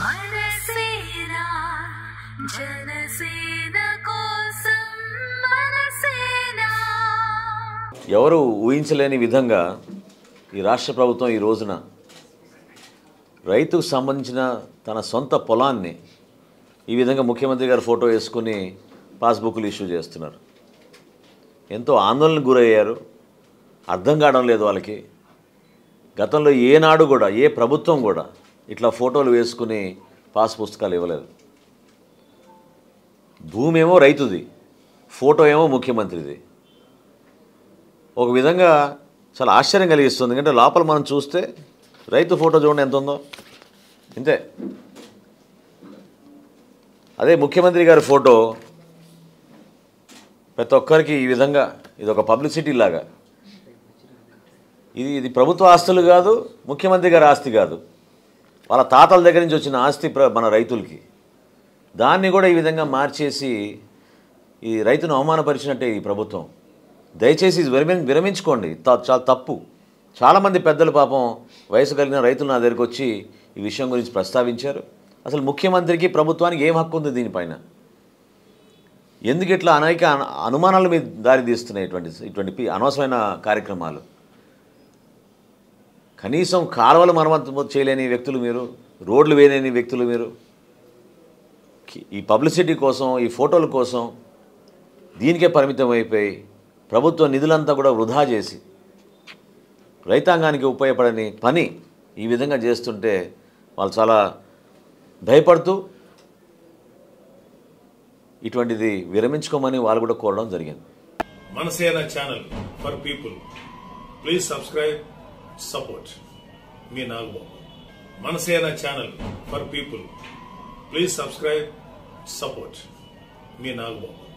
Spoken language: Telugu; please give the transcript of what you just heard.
మనసేనా జనసేన కోసం మనసేనా ఎవరు ఊహించలేని విధంగా ఈ రాష్ట్ర ప్రభుత్వం ఈ రోజున రైతుకు సంబంధించిన తన సొంత పొలాన్ని ఈ విధంగా ముఖ్యమంత్రి గారు ఫోటో వేసుకుని పాస్బుక్లు ఇష్యూ చేస్తున్నారు ఎంతో ఆందోళనకు గురయ్యారు అర్థం కావడం లేదు వాళ్ళకి గతంలో ఏనాడు కూడా ఏ ప్రభుత్వం కూడా ఇట్లా ఫోటోలు వేసుకుని పాస్ పుస్తకాలు ఇవ్వలేదు భూమి ఏమో రైతుది ఫోటో ఏమో ముఖ్యమంత్రిది ఒక విధంగా చాలా ఆశ్చర్యం కలిగిస్తుంది ఎందుకంటే లోపల మనం చూస్తే రైతు ఫోటో చూడండి ఎంత ఉందో ఇంతే అదే ముఖ్యమంత్రి గారి ఫోటో ప్రతి ఒక్కరికి ఈ విధంగా ఇది ఒక పబ్లిసిటీ లాగా ఇది ఇది ప్రభుత్వ ఆస్తులు కాదు ముఖ్యమంత్రి గారి ఆస్తి కాదు వాళ్ళ తాతల దగ్గర నుంచి వచ్చిన ఆస్తి ప్ర మన రైతులకి దాన్ని కూడా ఈ విధంగా మార్చేసి ఈ రైతును అవమానపరిచినట్టే ఈ ప్రభుత్వం దయచేసి ఇది విరమి విరమించుకోండి త- చాలా తప్పు చాలామంది పెద్దలు పాపం వయసు కలిగిన రైతులు నా దగ్గరికి వచ్చి ఈ విషయం గురించి ప్రస్తావించారు అసలు ముఖ్యమంత్రికి ప్రభుత్వానికి ఏం హక్కు ఉంది దీనిపైన ఎందుకు ఇట్లా అనేక అను- అనుమానాల మీద దారి తీస్తున్నాయి ఇటువంటి ఇటువంటి పి- అనవసరమైన కార్యక్రమాలు కనీసం కాలువలు మరమ్మతు చేయలేని వ్యక్తులు మీరు రోడ్లు వేయలేని వ్యక్తులు మీరు కి- ఈ పబ్లిసిటీ కోసం ఈ ఫోటోల కోసం దీనికే పరిమితం అయిపోయి ప్రభుత్వ నిధులంతా కూడా వృధా చేసి రైతాంగానికి ఉపయోగపడని పని ఈ విధంగా చేస్తుంటే వాళ్ళు చాలా భయపడుతూ ఇటువంటిది విరమించుకోమని వాళ్ళు కూడా కోరడం జరిగింది Manasena channel for people please subscribe support మీ Nagababu Manasena channel for people please subscribe support మీ నాగబాబు